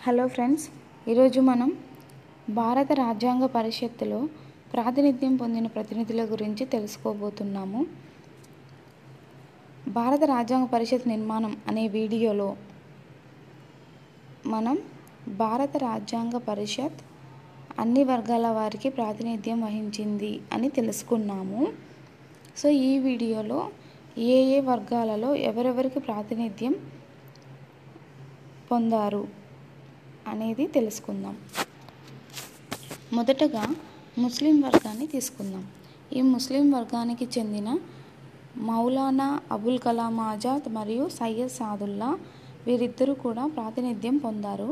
hello friends ఈరోజు మనం భారత రాజ్యాంగ పరిషత్తులో ప్రాతినిధ్యం పొందిన ప్రతినిధుల గురించి తెలుసుకోబోతున్నాము భారత రాజ్యాంగ పరిషత్ నిర్మాణం అనే వీడియోలో మనం భారత రాజ్యాంగ పరిషత్ అన్ని వర్గాల వారికి ప్రాతినిధ్యం వహించింది అని తెలుసుకున్నాము సో ఈ వీడియోలో ఏ ఏ వర్గాలలో ఎవరెవరికి ప్రాతినిధ్యం పొందారు అనేది తెలుసుకుందాం మొదటగా ముస్లిం వర్గాన్ని తీసుకుందాం ఈ ముస్లిం వర్గానికి చెందిన మౌలానా అబుల్ కలాం ఆజాద్ మరియు సయ్యద్ సాదుల్లా వీరిద్దరూ కూడా ప్రాతినిధ్యం పొందారు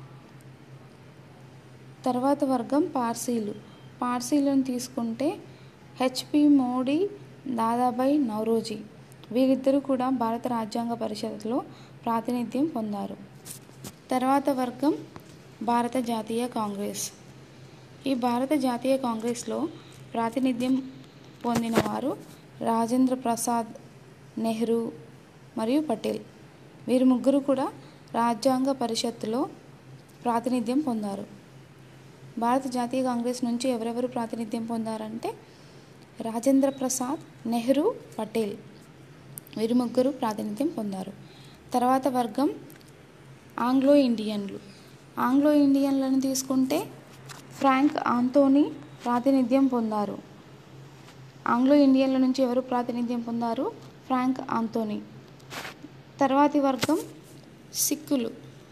తర్వాత వర్గం పార్సీలు పార్సీలను తీసుకుంటే హెచ్పి మోడీ దాదాబాయ్ నౌరోజీ వీరిద్దరూ కూడా భారత రాజ్యాంగ పరిషత్లో ప్రాతినిధ్యం పొందారు తర్వాత వర్గం భారత జాతీయ కాంగ్రెస్ ఈ భారత జాతీయ కాంగ్రెస్లో ప్రాతినిధ్యం పొందిన వారు రాజేంద్ర ప్రసాద్ నెహ్రూ మరియు పటేల్ వీరు ముగ్గురు కూడా రాజ్యాంగ పరిషత్తులో ప్రాతినిధ్యం పొందారు భారత జాతీయ కాంగ్రెస్ నుంచి ఎవరెవరు ప్రాతినిధ్యం పొందారంటే రాజేంద్ర ప్రసాద్ నెహ్రూ పటేల్ వీరు ముగ్గురు ప్రాతినిధ్యం పొందారు తర్వాత వర్గం ఆంగ్లో ఇండియన్లు ఆంగ్లో ఇండియన్లను తీసుకుంటే ఫ్రాంక్ ఆంటోనీ ప్రాతినిధ్యం పొందారు ఆంగ్లో ఇండియన్ల నుంచి ఎవరు ప్రాతినిధ్యం పొందారు ఫ్రాంక్ ఆంటోనీ తర్వాతి వర్గం సిక్కులు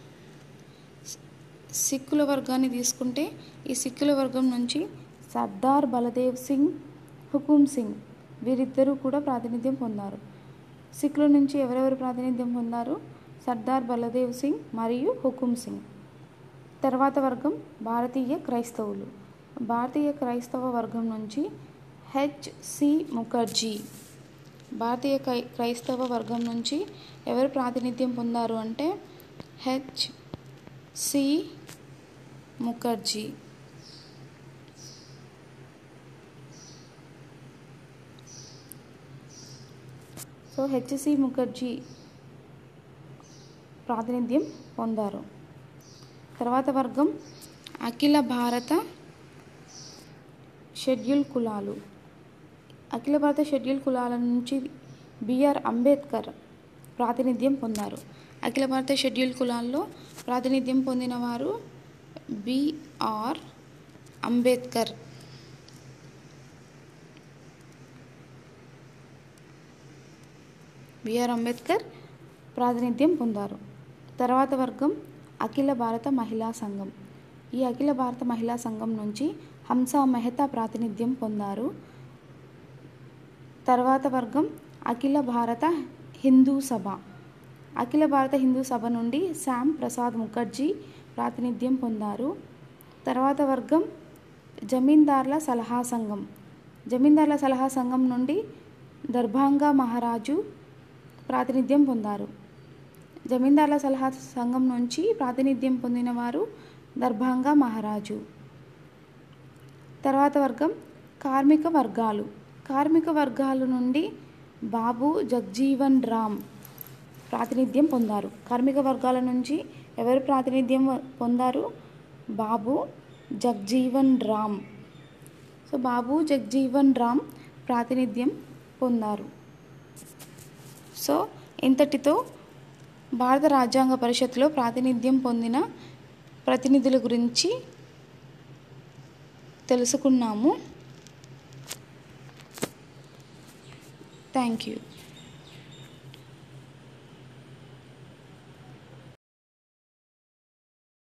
సిక్కుల వర్గాన్ని తీసుకుంటే ఈ సిక్కుల వర్గం నుంచి సర్దార్ బలదేవ్ సింగ్ హుకుమ్ సింగ్ వీరిద్దరూ కూడా ప్రాతినిధ్యం పొందారు సిక్కుల నుంచి ఎవరెవరు ప్రాతినిధ్యం పొందారు సర్దార్ బలదేవ్ సింగ్ మరియు హుకుమ్ సింగ్ తర్వాత వర్గం భారతీయ క్రైస్తవులు భారతీయ క్రైస్తవ వర్గం నుంచి హెచ్సి ముఖర్జీ భారతీయ క్రై క్రైస్తవ వర్గం నుంచి ఎవరు ప్రాతినిధ్యం పొందారు అంటే H C Mukherjee so HC Mukherjee ప్రాతినిధ్యం పొందారు తర్వాత వర్గం అఖిల భారత షెడ్యూల్ కులాలు అఖిల భారత షెడ్యూల్ కులాల నుంచి బిఆర్ అంబేద్కర్ ప్రాతినిధ్యం పొందారు అఖిల భారత షెడ్యూల్ కులాల్లో ప్రాతినిధ్యం పొందిన వారు బిఆర్ అంబేద్కర్ బిఆర్ అంబేద్కర్ ప్రాతినిధ్యం పొందారు తర్వాత వర్గం అఖిల భారత మహిళా సంఘం ఈ అఖిల భారత మహిళా సంఘం నుంచి హంసా మెహతా ప్రాతినిధ్యం పొందారు తర్వాత వర్గం అఖిల భారత హిందూ సభ అఖిల భారత హిందూ సభ నుండి శ్యామ్ ప్రసాద్ ముఖర్జీ ప్రాతినిధ్యం పొందారు తర్వాత వర్గం జమీందార్ల సలహా సంఘం జమీందార్ల సలహా సంఘం నుండి దర్భాంగా మహారాజు ప్రాతినిధ్యం పొందారు జమీందార్ల సలహా సంఘం నుంచి ప్రాతినిధ్యం పొందిన వారు దర్భాంగా మహారాజు తర్వాత వర్గం కార్మిక వర్గాలు కార్మిక వర్గాల నుండి బాబు జగ్జీవన్ రామ్ ప్రాతినిధ్యం పొందారు కార్మిక వర్గాల నుంచి ఎవరు ప్రాతినిధ్యం పొందారు బాబు జగ్జీవన్ రామ్ సో బాబు జగ్జీవన్ రామ్ ప్రాతినిధ్యం పొందారు సో ఇంతటితో భారత రాజ్యాంగ పరిషత్లో ప్రాతినిధ్యం పొందిన ప్రతినిధుల గురించి తెలుసుకున్నాము థ్యాంక్ యూ